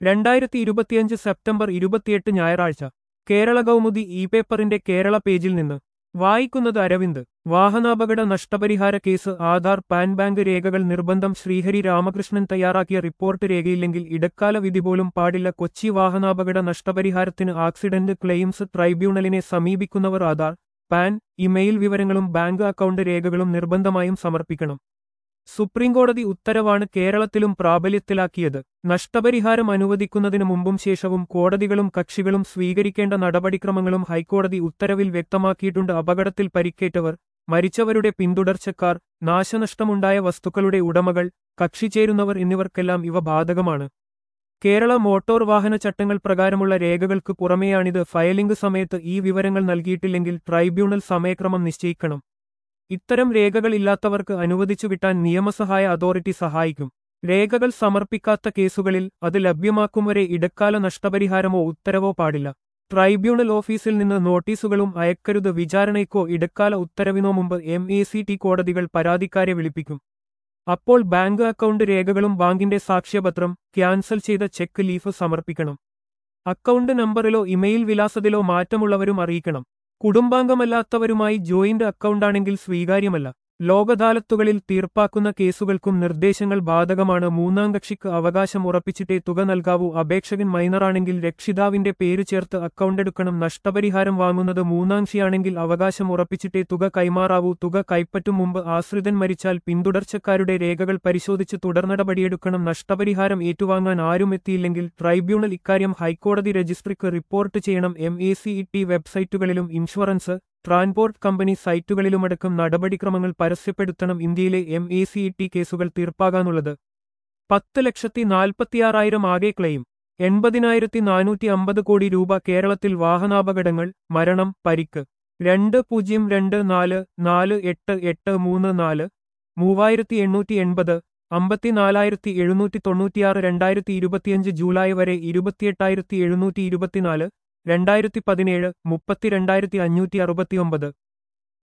രണ്ടായിരത്തി ഇരുപത്തിയഞ്ച് സെപ്റ്റംബർ ഇരുപത്തിയെട്ട് ഞായറാഴ്ച കേരള കൗമുദി ഇ പേപ്പറിന്റെ കേരള പേജിൽ നിന്ന് വായിക്കുന്നത് അരവിന്ദ് വാഹനാപകട നഷ്ടപരിഹാര കേസ് ആധാർ പാൻ ബാങ്ക് രേഖകൾ നിർബന്ധം ശ്രീഹരി രാമകൃഷ്ണൻ തയ്യാറാക്കിയ റിപ്പോർട്ട് രേഖയില്ലെങ്കിൽ ഇടക്കാല വിധി പോലും പാടില്ല കൊച്ചി വാഹനാപകട നഷ്ടപരിഹാരത്തിന് ആക്സിഡന്റ് ക്ലെയിംസ് ട്രൈബ്യൂണലിനെ സമീപിക്കുന്നവർ ആധാർ പാൻ ഇമെയിൽ വിവരങ്ങളും ബാങ്ക് അക്കൗണ്ട് രേഖകളും നിർബന്ധമായും സമർപ്പിക്കണം സുപ്രീംകോടതി ഉത്തരവാണ് കേരളത്തിലും പ്രാബല്യത്തിലാക്കിയത് നഷ്ടപരിഹാരം അനുവദിക്കുന്നതിനു മുമ്പും ശേഷവും കോടതികളും കക്ഷികളും സ്വീകരിക്കേണ്ട നടപടിക്രമങ്ങളും ഹൈക്കോടതി ഉത്തരവിൽ വ്യക്തമാക്കിയിട്ടുണ്ട് അപകടത്തിൽ പരിക്കേറ്റവർ മരിച്ചവരുടെ പിന്തുടർച്ചക്കാർ നാശനഷ്ടമുണ്ടായ വസ്തുക്കളുടെ ഉടമകൾ കക്ഷി ചേരുന്നവർ എന്നിവർക്കെല്ലാം ഇവ ബാധകമാണ് കേരള മോട്ടോർ വാഹന ചട്ടങ്ങൾ പ്രകാരമുള്ള രേഖകൾക്ക് പുറമെയാണിത് ഫയലിംഗ് സമയത്ത് ഈ വിവരങ്ങൾ നൽകിയിട്ടില്ലെങ്കിൽ ട്രൈബ്യൂണൽ സമയക്രമം നിശ്ചയിക്കണം ഇത്തരം രേഖകൾ ഇല്ലാത്തവർക്ക് അനുവദിച്ചു കിട്ടാൻ നിയമസഹായ അതോറിറ്റി സഹായിക്കും രേഖകൾ സമർപ്പിക്കാത്ത കേസുകളിൽ അത് ലഭ്യമാക്കും വരെ ഇടക്കാല നഷ്ടപരിഹാരമോ ഉത്തരവോ പാടില്ല ട്രൈബ്യൂണൽ ഓഫീസിൽ നിന്ന് നോട്ടീസുകളും അയക്കരുത് വിചാരണയ്ക്കോ ഇടക്കാല ഉത്തരവിനോ മുമ്പ് എം എ സി ടി കോടതികൾ പരാതിക്കാരെ വിളിപ്പിക്കും അപ്പോൾ ബാങ്ക് അക്കൗണ്ട് രേഖകളും ബാങ്കിന്റെ സാക്ഷ്യപത്രം ക്യാൻസൽ ചെയ്ത ചെക്ക് ലീഫ് സമർപ്പിക്കണം അക്കൗണ്ട് നമ്പറിലോ ഇമെയിൽ വിലാസത്തിലോ മാറ്റമുള്ളവരും അറിയിക്കണം കുടുംബാംഗമല്ലാത്തവരുമായി ജോയിന്റ് അക്കൗണ്ടാണെങ്കിൽ സ്വീകാര്യമല്ല ലോകദാലത്തുകളിൽ തീർപ്പാക്കുന്ന കേസുകൾക്കും നിർദ്ദേശങ്ങൾ ബാധകമാണ് മൂന്നാം കക്ഷിക്ക് അവകാശം ഉറപ്പിച്ചിട്ടേ തുക നൽകാവൂ അപേക്ഷകൻ മൈനറാണെങ്കിൽ രക്ഷിതാവിന്റെ പേര് ചേർത്ത് അക്കൗണ്ട് എടുക്കണം നഷ്ടപരിഹാരം വാങ്ങുന്നത് മൂന്നാംശിയാണെങ്കിൽ അവകാശം ഉറപ്പിച്ചിട്ടേ തുക കൈമാറാവൂ തുക കൈപ്പറ്റും മുമ്പ് ആശ്രിതൻ മരിച്ചാൽ പിന്തുടർച്ചക്കാരുടെ രേഖകൾ പരിശോധിച്ച് തുടർനടപടിയെടുക്കണം നഷ്ടപരിഹാരം ഏറ്റുവാങ്ങാൻ ആരും എത്തിയില്ലെങ്കിൽ ട്രൈബ്യൂണൽ ഇക്കാര്യം ഹൈക്കോടതി രജിസ്ട്രിക്ക് റിപ്പോർട്ട് ചെയ്യണം M A C E T വെബ്സൈറ്റുകളിലും ഇൻഷുറൻസ് ട്രാൻസ്പോർട്ട് കമ്പനി സൈറ്റുകളിലുമടക്കം നടപടിക്രമങ്ങൾ പരസ്യപ്പെടുത്തണം ഇന്ത്യയിലെ M A C E T കേസുകൾ തീർപ്പാകാനുള്ളത് പത്ത് ലക്ഷത്തി നാൽപ്പത്തിയാറായിരം ആകെ ക്ലെയിം എൺപതിനായിരത്തി നാനൂറ്റി അമ്പത് കോടി രൂപ കേരളത്തിൽ വാഹനാപകടങ്ങൾ മരണം പരിക്ക് രണ്ട് പൂജ്യം രണ്ട് നാല് നാല് എട്ട് എട്ട് മൂന്ന് നാല് മൂവായിരത്തി എണ്ണൂറ്റി എൺപത് അമ്പത്തിനാലായിരത്തി എഴുന്നൂറ്റി തൊണ്ണൂറ്റിയാറ് രണ്ടായിരത്തി ഇരുപത്തിയഞ്ച് ജൂലൈ വരെ ഇരുപത്തിയെട്ടായിരത്തി എഴുന്നൂറ്റി ഇരുപത്തിനാല് രണ്ടായിരത്തി പതിനേഴ് മുപ്പത്തിരണ്ടായിരത്തി അഞ്ഞൂറ്റി അറുപത്തിയൊമ്പത്